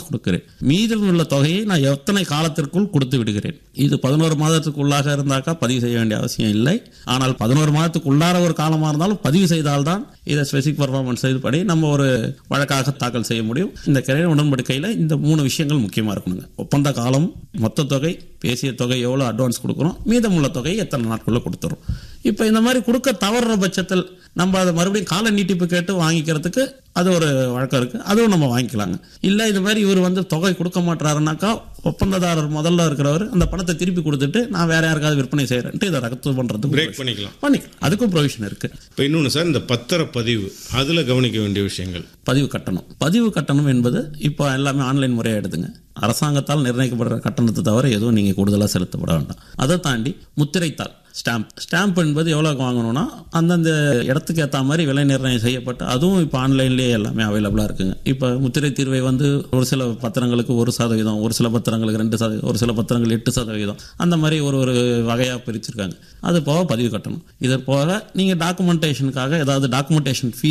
advance கொடுக்கிறேன் மீதம் உள்ள தொகையை நான் எத்தனை காலத்திற்குள் கொடுத்து விடுகிறேன் இது பதினோரு மாதத்துக்குள்ளாக இருந்தாக்கா பதிவு செய்ய வேண்டிய அவசியம் இல்லை ஆனால் பதினோரு மாதத்துக்கு உள்ளார ஒரு காலமாக இருந்தாலும் பதிவு செய்தால்தான் இதை ஸ்பெசிஃபிக் பர்ஃபார்மன்ஸ் இதுபடி நம்ம ஒரு வழக்காக தாக்கல் செய்ய முடியும் இந்த கிரைய உடன்படிக்கையில் இந்த மூணு விஷயங்கள் முக்கியமாக இருக்கணுங்க ஒப்பந்த காலம் மொத்த தொகை பேசிய தொகை எவ்வளோ அட்வான்ஸ் கொடுக்குறோம் மீதமுள்ள தொகையை எத்தனை நாட்களில் கொடுத்துரும் இப்போ இந்த மாதிரி கொடுக்க தவறுற பட்சத்தில் நம்ம அதை மறுபடியும் கால நீட்டிப்பு கேட்டு வாங்கிக்கிறதுக்கு அது ஒரு வழக்கம் இருக்குது அதுவும் நம்ம வாங்கிக்கலாங்க இல்லை இது மாதிரி இவர் வந்து தொகை கொடுக்க மாட்டாருனாக்கா ஒப்பந்ததாரர் முதல்ல இருக்கிறவர் அந்த பணத்தை திருப்பி கொடுத்துட்டு நான் வேற யாருக்காவது விற்பனை செய்கிறேன்ட்டு இதை ரத்து பண்ணுறதுக்கு பிரேக் பண்ணிக்கலாம் பண்ணிக்கலாம் அதுக்கும் ப்ரொவிஷன் இருக்குது இப்போ இன்னொன்று சார் இந்த பத்திரப்பதிவு அதில் கவனிக்க வேண்டிய விஷயங்கள் பதிவு கட்டணம் பதிவு கட்டணம் என்பது இப்போ எல்லாமே ஆன்லைன் முறையாக எடுத்துங்க அரசாங்கத்தால் நிர்ணயிக்கப்படுற கட்டணத்தை தவிர எதுவும் நீங்கள் கூடுதலாக செலுத்தப்பட வேண்டாம் அதை தாண்டி முத்திரைத்தாள் ஸ்டாம்ப் ஸ்டாம்ப் என்பது எவ்வளோக்கு வாங்கணும்னா அந்தந்த இடத்துக்கு ஏற்ற மாதிரி விலை நிர்ணயம் செய்யப்பட்டு அதுவும் இப்போ ஆன்லைன்லேயே எல்லாமே அவைலபிளாக இருக்குங்க இப்போ முத்திரை தீர்வை வந்து ஒரு சில பத்திரங்களுக்கு ஒரு சதவீதம் ஒரு சில பத்திரங்களுக்கு ரெண்டு சதவீதம் ஒரு சில பத்திரங்கள் எட்டு சதவீதம் அந்த மாதிரி ஒரு ஒரு வகையாக பிரிச்சிருக்காங்க அது போக பதிவு கட்டணும் இது போக நீங்கள் டாக்குமெண்டேஷனுக்காக ஏதாவது டாக்குமெண்டேஷன் ஃபீஸ்